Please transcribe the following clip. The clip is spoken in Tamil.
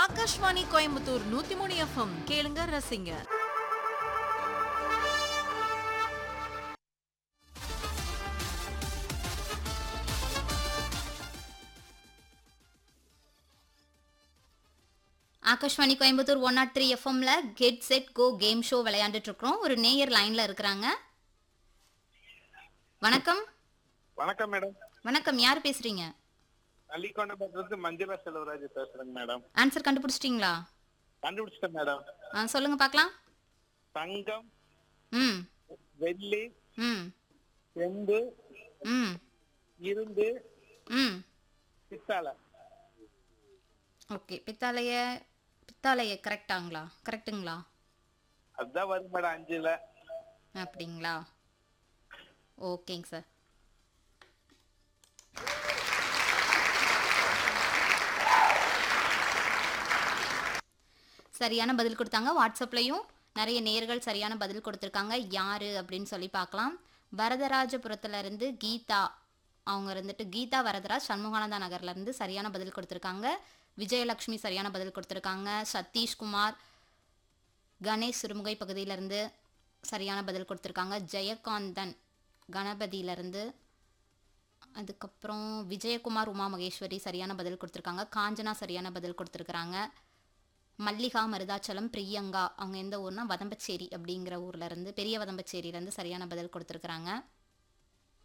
ஆகாஷ்வாணி கோயம்புத்தூர் நூத்தி மூணு எஃப்எம் கேளுங்க ரசிங்க Akashvani Coimbatore one not three எஃப்எம்ல get set go game show விளையாண்டுட்டு இருக்கிறோம் ஒரு நேயர் லைன்ல இருக்கிறாங்க வணக்கம் வணக்கம் மேடம் வணக்கம் யார் பேசுறீங்க அள்ளிக்கொண்டபுரத்துலேருந்து மஞ்சுளா செல்வராஜ் பேசுறேங்க மேடம் ஆன்சர் கண்டுபிடிச்சிட்டிங்களா கண்டுபிடிச்சிட்டேன் மேடம் ஆ சொல்லுங்க பார்க்கலாம் தங்கம் ம் வெள்ளி ம் செம்பு ம் இரும்பு ம் பித்தாளை ஓகே பித்தாளைய பித்தாளைய கரெக்டாங்களா கரெக்ட்டுங்களா அதுதான் வரும் மேடம் அஞ்சுல அப்படிங்களா ஓகேங்க சார் சரியான பதில் கொடுத்தாங்க வாட்ஸ்அப்லையும் நிறைய நேர்கள் சரியான பதில் கொடுத்துருக்காங்க யாரு அப்படின்னு சொல்லி பார்க்கலாம் வரதராஜபுரத்துல இருந்து கீதா அவங்க இருந்துட்டு கீதா வரதராஜ் சண்முகானந்தா நகர்ல இருந்து சரியான பதில் கொடுத்துருக்காங்க விஜயலட்சுமி சரியான பதில் கொடுத்துருக்காங்க சதீஷ்குமார் கணேஷ் சிறுமுகை பகுதியிலேருந்து சரியான பதில் கொடுத்துருக்காங்க ஜெயகாந்தன் கணபதியிலேருந்து அதுக்கப்புறம் விஜயகுமார் உமா மகேஸ்வரி சரியான பதில் கொடுத்துருக்காங்க காஞ்சனா சரியான பதில் கொடுத்துருக்குறாங்க மல்லிகா மருதாச்சலம் பிரியங்கா அவங்க எந்த ஊர்னா வதம்பச்சேரி அப்படிங்கிற ஊர்ல இருந்து பெரிய வதம்பச்சேரியிலேருந்து சரியான பதில் கொடுத்துருக்குறாங்க